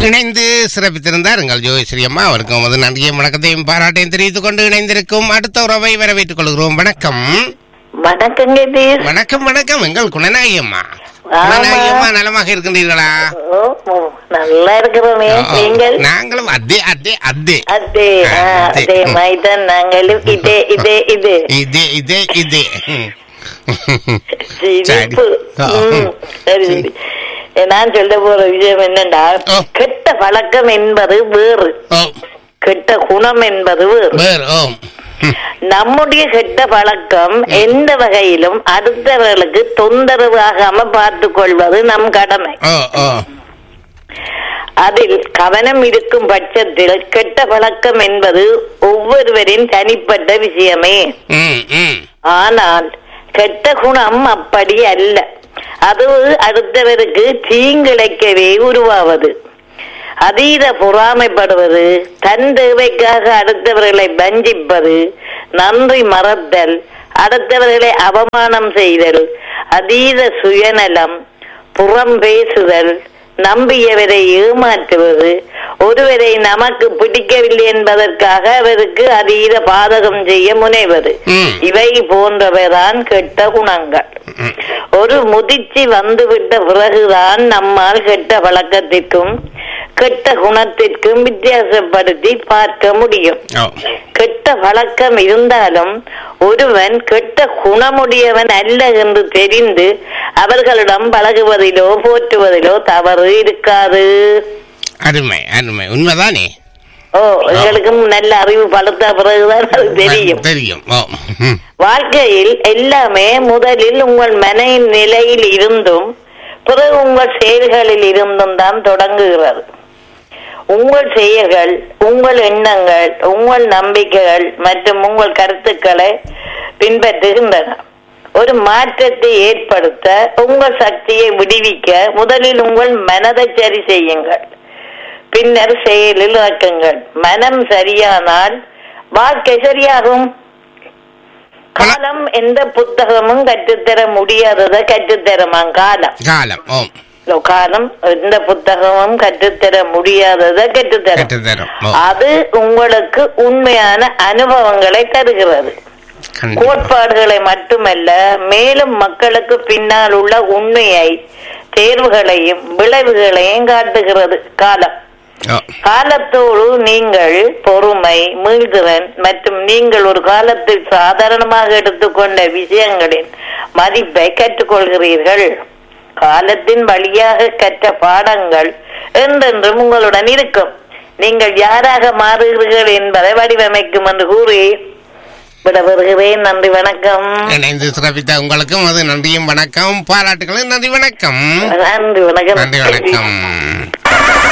இணைந்து சிறப்பித்திருந்தார் எங்கள் ஜோதிஸ்ரீ அம்மா அவருக்கும் அது நன்றியும் வணக்கத்தையும் பாராட்டையும் தெரிவித்துக் கொண்டு இணைந்திருக்கும் அடுத்த உறவை வரவேற்றுக் கொள்கிறோம் வணக்கம் வணக்கங்க தீர் வணக்கம் வணக்கம் எங்கள் குணநாயகி அம்மா ஆமா. குணநாயகி அம்மா நலமாக இருக்கின்றீர்களா ஓ, ஓ, நல்லா இருக்கிறோமே நீங்கள் நாங்களும் அதே அதே அதே அதே ஆ, அதே. அதே மாதிரிதான் நாங்களும் இதே இதே இது இதே இதே இதே ம். சிரிப்பு ஆ. ம், சரி சரி நான் சொல்ல போற விஷயம் என்னண்டா ஓ. கெட்ட பழக்கம் என்பது வேறு ஓ கெட்ட குணம் என்பது வேறு வேறு ஓ ம். நம்முடைய கெட்ட பழக்கம் எந்த வகையிலும் அடுத்தவர்களுக்கு தொந்தரவு ஆகாம பார்த்துக் கொள்வது நம் கடமை ஓ ஓ அதில் கவனம் இருக்கும் பட்சத்தில் கெட்ட பழக்கம் என்பது ஒவ்வொருவரின் தனிப்பட்ட விஷயமே ம் ம் ஆனால் கெட்ட குணம் அப்படி அல்ல அது அடுத்தவருக்கு தீங்கிழைக்கவே உருவாவது அதீத பொறாமைப்படுவது தன் தேவைக்காக அடுத்தவர்களை வஞ்சிப்பது நன்றி மறத்தல் அடுத்தவர்களை அவமானம் செய்தல் அதீத சுயநலம் புறம் பேசுதல் நம்பியவரை ஏமாற்றுவது ஒருவரை நமக்கு பிடிக்கவில்லை என்பதற்காக அவருக்கு அதீத பாதகம் செய்ய முனைவது ம். இவை போன்றவைதான் கெட்ட குணங்கள் ம். ஒரு முதிர்ச்சி வந்துவிட்ட பிறகுதான் நம்மால் கெட்ட பழக்கத்திற்கும் கெட்ட குணத்திற்கும் வித்தியாசப்படுத்தி பார்க்க முடியும் ஓ கெட்ட பழக்கம் இருந்தாலும் ஒருவன் கெட்ட குணமுடையவன் அல்ல என்று தெரிந்து அவர்களிடம் பழகுவதிலோ போற்றுவதிலோ தவறு இருக்காது அருமை அருமை உண்மைதானே ஓ எங்களுக்கும் நல்ல அறிவு பழுத்த பிறகுதான் அது தெரியும் தெரியும் ஓ ம். வாழ்க்கையில் எல்லாமே முதலில் உங்கள் மன நிலையில் இருந்தும் பிறகு உங்கள் செயல்களில் இருந்தும் தான் தொடங்குகிறது உங்கள் செயல்கள் உங்கள் எண்ணங்கள் உங்கள் நம்பிக்கைகள் மற்றும் உங்கள் கருத்துக்களை பின்பற்றுகின்றன ஒரு மாற்றத்தை ஏற்படுத்த உங்கள் சக்தியை விடுவிக்க முதலில் உங்கள் மனதை சரி செய்யுங்கள் பின்னர் செயலில் இறக்குங்கள் மனம் சரியானால் வாழ்க்கை சரியாகும் காலம் எந்த புத்தகமும் கற்றுத்தர முடியாததை கற்றுத்தரமாம் காலம் காலம் ஓ இதோ காலம் எந்த புத்தகமும் கற்றுத்தர முடியாததை கற்றுத்தரும் கற்றுத்தரும் ஓ அது உங்களுக்கு உண்மையான அனுபவங்களை தருகிறது கண்டிப்பா. கோட்பாடுகளை மட்டுமல்ல மேலும் மக்களுக்கு பின்னால் உள்ள உண்மையை தேர்வுகளையும் விளைவுகளையும் காட்டுகிறது காலம் ஓ காலத்தோடு நீங்கள் பொறுமை மீள்திறன் மற்றும் நீங்கள் ஒரு காலத்தில் சாதாரணமாக எடுத்துக்கொண்ட விஷயங்களின் மதிப்பை கற்றுக்கொள்கிறீர்கள் காலத்தின் வழியாக கற்ற பாடங்கள் என்றென்றும் உங்களுடன் இருக்கும் நீங்கள் யாராக மாறுகிறீர்கள் என்பதை வடிவமைக்கும் என்று கூறி விடவருகிறேன் நன்றி வணக்கம் இணைந்து சிறப்பித்த உங்களுக்கும் அது நன்றியும் வணக்கம் பாராட்டுகளும் நன்றி வணக்கம் நன்றி வணக்கம் நன்றி வணக்கம்